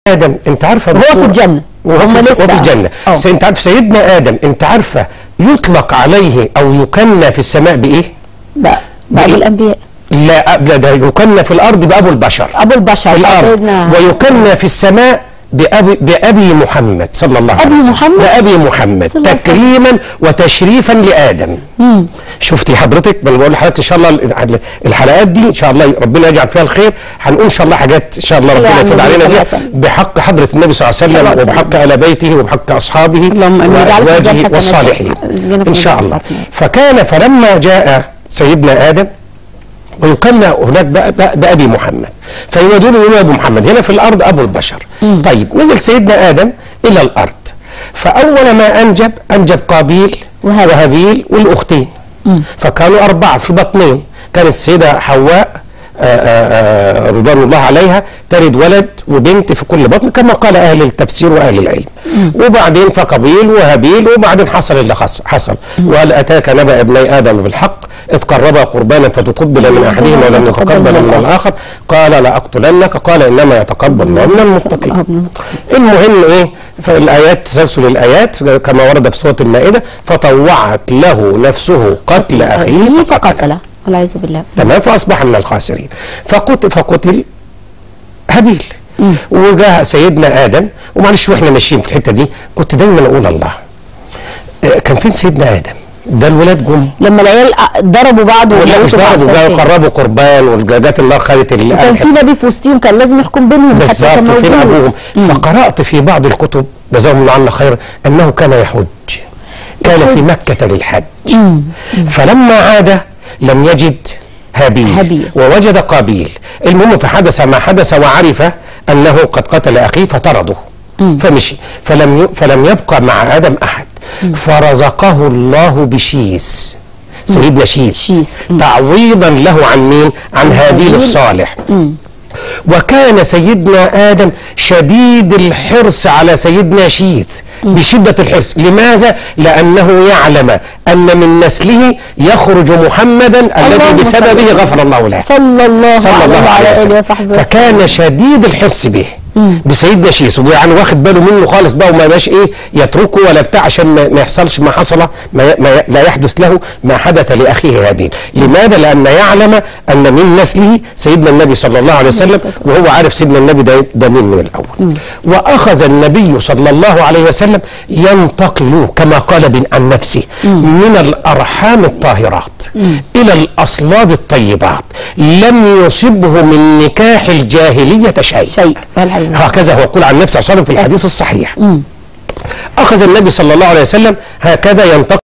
ادم انت عارفه وهو في دكتورة؟ الجنة. وهو هم في, لسه. وهو في الجنه اه. بس انت عارف سيدنا ادم انت عارفه يطلق عليه او يكنى في السماء بايه؟ بقى بقى ابو بإيه؟ الانبياء لا لا ده يكنى في الارض بابو البشر ابو البشر في الارض سيدنا ويكنى في السماء بأبي, بأبي محمد صلى الله عليه أبي وسلم محمد؟ بأبي محمد صلى الله عليه وسلم. تكريما وتشريفا لآدم شفتي حضرتك بل بقول لحضرتك ان شاء الله ال- الحلقات دي ان شاء الله ربنا يجعل فيها الخير هنقول ان شاء الله حاجات ان شاء الله حلوة ربنا عن يفيد النبي علينا صلى الله بيها عليه وسلم. بحق حضره النبي صلى الله صلى عليه الله وسلم عليه وبحق ال بيته وبحق اصحابه اللهم آمين. واجعل في وازواجه ميزان والصالحين حسناتنا. ان شاء الله حسناتنا. فكان فلما جاء سيدنا ادم ويكنى هناك بقى بقى بأبي محمد فيودون يقولوا أبو محمد هنا في الأرض أبو البشر طيب نزل سيدنا آدم إلى الأرض فأول ما أنجب أنجب قابيل وهابيل. وهابيل والأختين فكانوا أربعة في بطنين كانت السيدة حواء آه، آه، آه، رضوان الله عليها تلد ولد وبنت في كل بطن كما قال اهل التفسير واهل العلم وبعدين فقبيل وهابيل وبعدين حصل اللي حصل حصل وهل اتاك نبأ ابني ادم بالحق اذ قربا قربانا فتقبل من احدهما ولم يتقبل من الاخر قال لاقتلنك قال انما يتقبل الله من المتقين آه، من المتقين. المهم ايه فالايات تسلسل الايات كما ورد في سوره المائده فطوعت له نفسه قتل اخيه فقتله فقتله والعياذ بالله تمام فاصبح من الخاسرين فقتل فقتل هابيل وجاء سيدنا ادم ومعلش واحنا ماشيين في الحته دي كنت دايما اقول الله آه، كان فين سيدنا ادم ده الولاد جم لما العيال ضربوا بعض ولا مش وموتوا بعض ضربوا كان جاء فين؟ قربوا قربان والجاجات النار خدت ال- كان في نبي في وسطهم كان لازم يحكم بينهم حتى كان بالظبط فين موجود. ابوهم مم. فقرات في بعض الكتب جزاهم الله عنا خير انه كان يحج كان في يحج. مكه للحج فلما عاد لم يجد هابيل, هابيل. ووجد قابيل المهم فحدث ما حدث وعرف انه قد قتل اخيه فطرده فمشي فلم ي... فلم يبقى مع ادم احد فرزقه الله بشيس سيدنا شيث شيث. مم. تعويضا له عن مين عن هابيل هابيل. الصالح وكان سيدنا آدم شديد الحرص على سيدنا شيث بشدة الحرص لماذا؟ لأنه يعلم أن من نسله يخرج محمدا الذي اللهم بسببه صل. غفر الله له صلى الله صلى الله عليه عليه وسلم وصحبه فكان شديد الحرص به بسيدنا شيث ويعني واخد باله منه خالص بقى وما يبقاش ايه يتركه ولا بتاع عشان ما ما يحصلش ما حصل ما, ي- ما ي- لا يحدث له ما حدث لاخيه هابيل لماذا لان يعلم ان من نسله سيدنا النبي صلى الله عليه وسلم الصلاة والسلام. وهو عارف سيدنا النبي ده ده مين من الاول واخذ النبي صلى الله عليه وسلم ينتقل كما قال بن- عن نفسه من الارحام الطاهرات الى الاصلاب الطيبات لم يصبه من نكاح الجاهليه شيء شيء والعياذ بالله. هكذا هو يقول عن نفسه صلى الله عليه وسلم في الحديث الصحيح أخذ النبي صلى الله عليه وسلم هكذا ينتقل